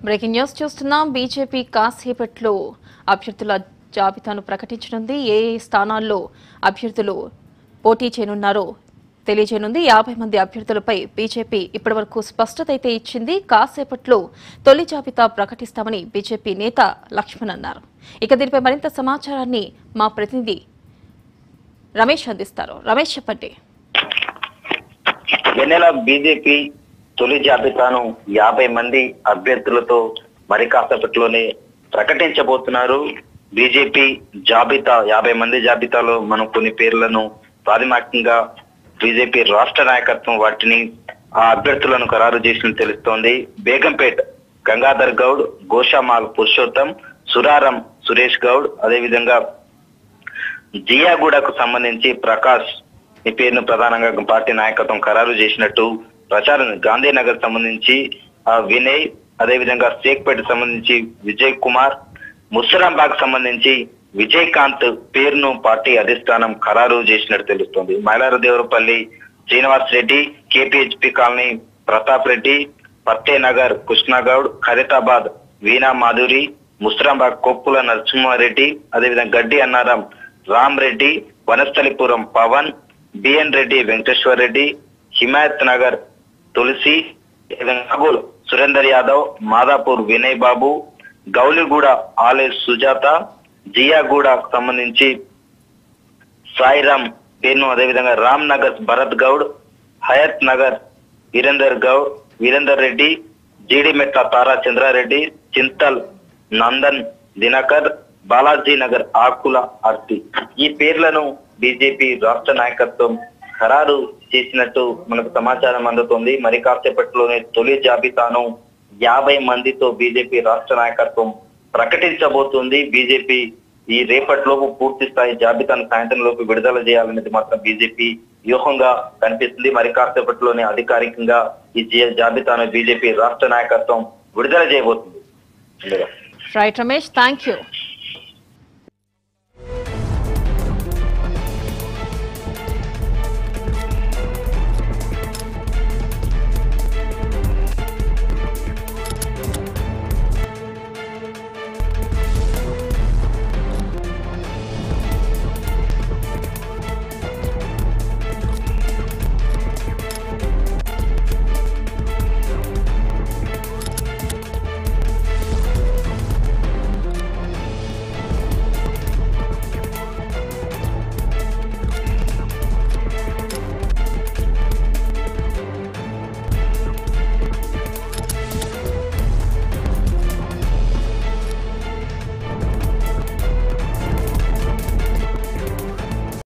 breaking news చూస్తున్నాం BJP కాసేపట్లో అభ్యర్థుల జాబితాను ప్రకటించనుంది ఏ ఏ స్థానాల్లో అభ్యర్థులు పోటీ చేయనున్నారో తెలియజేయనుంది యాభై మంది అభ్యర్థులపై బీజేపీ ఇప్పటివరకు స్పష్టత అయితే ఇచ్చింది కాసేపట్లో తొలి జాబితా ప్రకటిస్తామని బీజేపీ నేత లక్ష్మణ్ అన్నారు ఇక దీనిపై మరింత సమాచారాన్ని మా ప్రతినిధి రమేష్ అందిస్తారు రమేష్ చెప్పండి వెన్నెల బీజేపీ తొలి జాబితాను యాభై మంది అభ్యర్థులతో మరి కాసేపట్లోనే ప్రకటించబోతున్నారు బీజేపీ జాబితా యాభై మంది జాబితాలో మనం కొన్ని పేర్లను ప్రాథమికంగా బీజేపీ రాష్ట్ర నాయకత్వం వాటిని ఆ అభ్యర్థులను ఖరారు చేసినట్టు తెలుస్తోంది బేగంపేట్ గంగాధర్ గౌడ్ గోషామాల్ పురుషోత్తం సురారం సురేష్ గౌడ్ అదేవిధంగా జియాగూడకు సంబంధించి ప్రకాష్ ఈ పేరును ప్రధానంగా పార్టీ నాయకత్వం ఖరారు చేసినట్టు ప్రచారం గాంధీనగర్ సంబంధించి ఆ వినయ్ అదేవిధంగా షేక్పేట సంబంధించి విజయ్ కుమార్ ముస్సరాంబాగ్ సంబంధించి విజయకాంత్ పేరును పార్టీ అధిష్టానం ఖరారు చేసినట్టు తెలుస్తోంది మైలారదేవరపల్లి శ్రీనివాస్ రెడ్డి కేపీహెచ్పి కాలనీ ప్రతాప్ రెడ్డి పత్తేనగర్ కృష్ణగౌడ్ ఖరీతాబాద్ వీణా మాధురి ముస్రాంబాగ్ కొప్పుల నరసింహారెడ్డి అదేవిధంగా గడ్డి అన్నారం రామ్ రెడ్డి వనస్థలిపురం పవన్ బిఎన్ రెడ్డి వెంకటేశ్వర్ రెడ్డి హిమాయత్ నగర్ తులసి నాగోల్ సురేందర్ యాదవ్ మాదాపూర్ వినయ్ బాబు గౌలిగూడ ఆలే సుజాత జియాగూడ సంబంధించి సాయిరామ్ పేరును అదేవిధంగా రామ్ నగర్ భరత్ గౌడ్ హయత్ నగర్ వీరేందర్ గౌడ్ వీరేందర్ రెడ్డి జీడిమెట్ల తారా చంద్రారెడ్డి చింతల్ నందన్ దినకర్ బాలాజీ నగర్ ఆకుల ఆర్తి ఈ పేర్లను బీజేపీ రాష్ట్ర నాయకత్వం ఖరారు చేసినట్టు మనకు సమాచారం అందుతోంది మరి కాసేపట్లోనే తొలి జాబితాను యాభై మందితో బీజేపీ రాష్ట్ర నాయకత్వం ప్రకటించబోతుంది బీజేపీ ఈ రేపటిలోపు పూర్తి స్థాయి జాబితాను సాయంత్రం లోపు విడుదల చేయాలనేది మాత్రం బీజేపీ వ్యూహంగా కనిపిస్తుంది మరి కాసేపట్లోనే అధికారికంగా ఈ జా- జాబితాను బీజేపీ రాష్ట్ర నాయకత్వం విడుదల చేయబోతుంది రైట్ రమేష్ థ్యాంక్ యూ